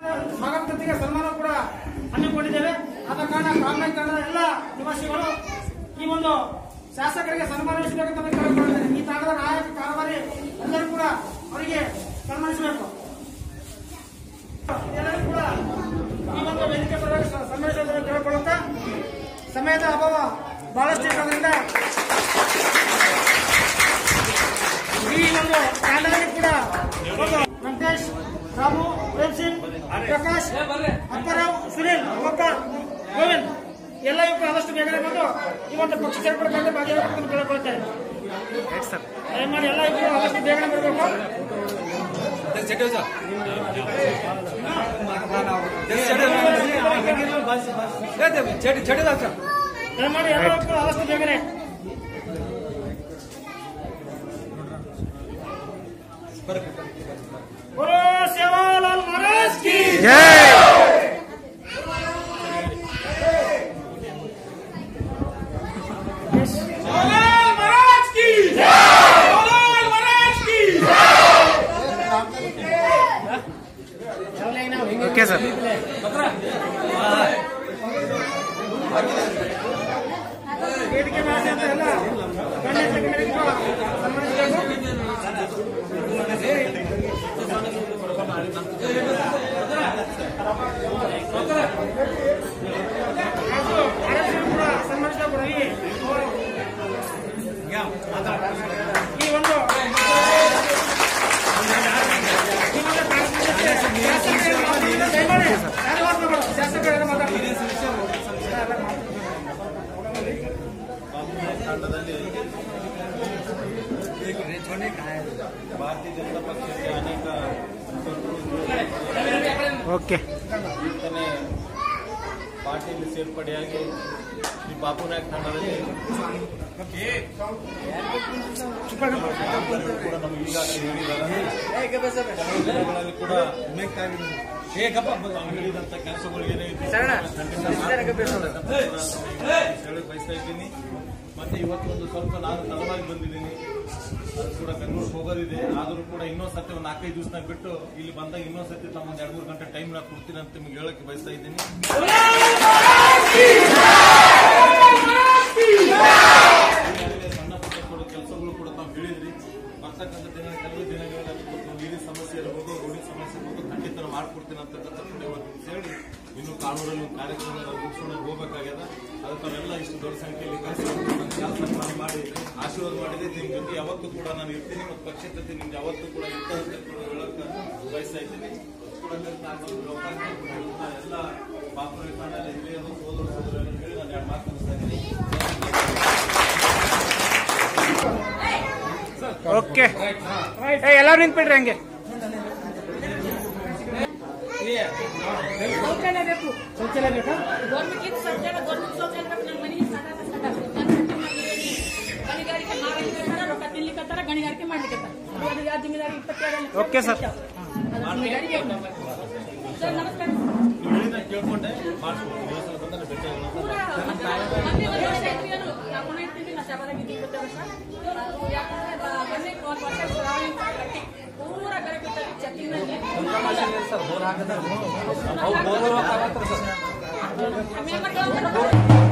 ಸ್ವಾಗತಕ್ಕೆ ಸನ್ಮಾನ ಕೂಡ ಹಮ್ಮಿಕೊಂಡಿದ್ದೇವೆ ಆದ ಕಾರಣ ಕಾಮರಾಜ್ ತಂಡದ ಎಲ್ಲ ನಿವಾಸಿಗಳು ಈ ಒಂದು ಶಾಸಕರಿಗೆ ಸನ್ಮಾನಿಸಬೇಕಂತ ನಾನು ಕೇಳಿಕೊಳ್ಳುತ್ತೇನೆ ಈ ತಂಡದ ನಾಯಕ ಕಾರವಾರಿ ಎಲ್ಲರೂ ಕೂಡ ಅವರಿಗೆ ಸನ್ಮಾನಿಸಬೇಕು ಎಲ್ಲರೂ ಕೂಡ ಈ ಒಂದು ವೇದಿಕೆ ಪರವಾಗಿ ಸ- ಸನ್ಮಾನಿಸಬೇಕು ಕೇಳಿಕೊಳ್ಳುತ್ತಾ ಸಮಯದ ಅಭಾವ ಬಹಳಷ್ಟು ಇರೋದ್ರಿಂದ ಈ ಒಂದು ತಂಡದಲ್ಲಿ ಕೂಡ ಒಂದು ವೆಂಕಟೇಶ್ ರಾಮು ಪ್ರೇಮ್ ಸಿಂಗ್ ಪ್ರಕಾಶ್ ಅಪ್ಪರಾವ್ ಸುನೀಲ್ ಗೋಪಾಲ್ ಗೋವಿಂದ್ ಎಲ್ಲ ಯುವಕರು ಆದಷ್ಟು ಬೇಗನೆ ಬಂದು ಈ ಒಂದು ಪಕ್ಷ ಸೇರ್ಪಡೆ ಭಾಗಿಯಾಗಬೇಕು ಕೇಳಿಕೊಳ್ತೇನೆ ದಯಮಾಡಿ ಎಲ್ಲ ಯುವಕರು ಆದಷ್ಟು ಬೇಗನೆ ಬರಬೇಕು ದಯಮಾಡಿ ಎಲ್ಲ ಯುವಕರು ಆದಷ್ಟು ಬೇಗನೆ ಗುರು ಸೇವಾಲಾಲ್ ಮಹಾರಾಜ್ ಕಿ ಓಕೆ ಸರ್ ವೇದಿಕೆ ಮೇಲೆ ಅಂತ ಎಲ್ಲ ಗಣ್ಯ ಗಣ್ಯರಿಗೆ ಸನ್ಮಾನಿಸಬೇಕು ಹಾಗೂ ಆರಕ್ಷಕರು ಕೂಡ ಸನ್ಮಾನಿಸಬೇಕು ರವಿ ಅವರು ಈ ಒಂದು ಈ ಒಂದು ಕಾರ್ಯಕ್ರಮಕ್ಕೆ ಶಾಸಕರು ಮಾತಾಡ್ತಿದ್ದಾರೆ. ದಯಮಾಡಿ ಯಾರು ಮಾತನಾಡೋದು? ಶಾಸಕರು ಯಾರು ಮಾತಾಡ್ತಿದ್ದಾರೆ? ಭಾರತೀಯ ಜನತಾ ಪಕ್ಷಕ್ಕೆ ಅನೇಕ ಓಕೆ ಈತನೇ ಪಾರ್ಟಿಯಲ್ಲಿ ಸೇರ್ಪಡೆಯಾಗಿ ಈ ಬಾಪು ನಾಯಕ್ ತಂಡದಲ್ಲಿ ಕೂಡ ನಮಗೆ ಈಗಾಗಲೇ ಹೇಳಿದ್ದಾರೆ ಕೆಲವು ದಿನಗಳಲ್ಲಿ ಕೂಡ ನಾವು ಹೇಳಿದಂತ ಕೆಲಸಗಳಿಗೆ ಹೇಳಿ ಬಯಸ್ತಾ ಇದ್ದೀನಿ ಮತ್ತೆ ಇವತ್ತು ಒಂದು ಸ್ವಲ್ಪ ನಾನು ತಡವಾಗಿ ಬಂದಿದ್ದೀನಿ ಅದು ಕೂಡ ಬೆಂಗಳೂರಿಗೆ ಹೋಗೋದಿದೆ ಆದರೂ ಕೂಡ ಇನ್ನೊಂದ್ ಸತಿ ಒಂದು ನಾಲ್ಕೈದು ದಿವಸ ಬಿಟ್ಟು ಇಲ್ಲಿ ಬಂದಾಗ ಇನ್ನೊಂದ್ ಸತಿ ತಮ್ಮ ಒಂದು ಎರಡು ಮೂರು ಗಂಟೆ ಟೈಮ್ ನಾ ಕೊಡ್ತೀನಿ ಅಂತ ನಿಮ್ಗೆ ಹೇಳಕ್ಕೆ ಬಯಸ್ತಾ ಇದ್ದೀನಿ ಈಗಾಗಲೇ ಸಣ್ಣ ಪುಟ್ಟ ಕೂಡ ಕೆಲಸಗಳು ಕೂಡ ತಾವು ಹೇಳಿದ್ರಿ ಬರ್ತಕ್ಕಂಥ ದಿನ ಕೆಲವು ದಿನಗಳಲ್ಲಿ ಅದು ನೀರಿನ ಸಮಸ್ಯೆ ಇರಬಹುದು ರೋಡಿನ ಸಮಸ್ಯೆ ಇರಬಹುದು ಖಂಡಿತ ನಾವು ಮಾಡ್ಕೊಡ್ತೀನಿ ಅಂತಕ್ಕಂಥ ಕೂಡ ಇವತ್ತು ಹೇಳಿ ಇನ್ನು ಕಾನೂರಲ್ಲಿ ಒಂದು ಕಾರ್ಯಕ್ರಮ ನಾವು ಮುಗಿಸ್ಕೊಂಡು ಹೋಗ್ಬೇಕಾಗ್ಯದ ಅದಕ್ಕೆ ನಾವೆಲ್ಲ ಇಷ್ಟು ದೊಡ್ಡ ಸಂಖ್ಯೆಯಲ್ಲಿ ಕರೆಸಿ ನನ್ನ ಕೆಲಸ ನಾನು ಮಾಡಿ ಆಶೀರ್ವಾದ ಮಾಡಿದೆ ನಿಮ್ಮ ಜೊತೆ ಯಾವತ್ತೂ ಕೂಡ ನಾನು ಇರ್ತೀನಿ ಮತ್ತು ಪಕ್ಷಕ್ಕೆ ನಿಮ್ಗೆ ಯಾವತ್ತೂ ಕೂಡ ಇರ್ತದೆ ಅಂತ ಕೂಡ ಹೇಳಕ್ಕೆ ಬಯಸ್ತಾ ಇದ್ದೀನಿ ಕೂಡ ನಾನು ಒಂದು ಅವಕಾಶ ಕೊಟ್ಟಿರುವಂಥ ಎಲ್ಲ ಬಾಪುರ ಕಾಂಡದ ಹಿರಿಯರು ಸೋದರ ಸೋದರರು ಹೇಳಿ ನಾನು ಎರಡು ಮಾತು ಮುಗಿಸ್ತಾ ಇದ್ದೀನಿ ಓಕೆ ಏ ಎಲ್ಲರೂ ನಿಂತ್ಬಿಡ್ರಿ ಹಂಗೆ ಶೌಚಾಲಯ ಬೇಕು ಶೌಚಾಲಯ ಬೇಕಾ ಗೌರ್ಮೆಂಟ್ ಇದು ಶೌಚಾಲಯ ಗೌರ್ಮೆಂಟ್ ಶೌಚಾಲಯ ಬೇಕು ನನ್ನ ಮನೆಗೆ ಸಾಕಾಗ ಸಾಕಾಗ ಗಣಿಗಾರಿಕೆ ಮಾಡಲಿಕ್ಕೆ ರೊಕ್ಕ ತಿನ್ಲಿಕ್ಕತ್ತಾರ ಗಣಿಗಾರಿಕೆ ಮಾಡ್ಲಿಕ್ಕೆ ಅದು ಯಾವ ಜಿಮ್ಮೆದಾರಿ ಇಪ್ಪತ್ತೆರಡು ಓಕೆ ಸರ್. ಸರ್ ನಮಸ್ಕಾರ ನೀವು ಹೇಳಿದ ಕೇಳ್ಕೊಂಡೆ ಮಾಡ್ಸ್ಬೋದು ಇವತ್ತು ಸಲ ಬಂದ್ರೆ ಭೇಟಿ ಆಗೋಣ ಅಂತ ಪೂರ ಮೊನ್ನೆ ಒಂದು ವರ್ಷ ಆಯ್ತು ಏನು ನಾವು ಮನೆ ಇರ್ತೀವಿ ನಾ ಶಬರಾಗಿದ್ದೆ ಇಪ್ಪತ್ತು ವರ್ಷ ಇವ್ರು ಯಾಕಂದ್ರೆ ಬ- ಮೊನ್ನೆ ಒಂದು ವರ್ಷ ಶ್ರಾವಣಿ ಕಟ್ಟಿ ಪೂರ ಕರೆ ಬಿಟ್ಟಲ್ಲಿ ಚೆಕ್ಕಿಂಗ್ನಲ್ಲಿ ಮೆಂಬರ್ಗಳು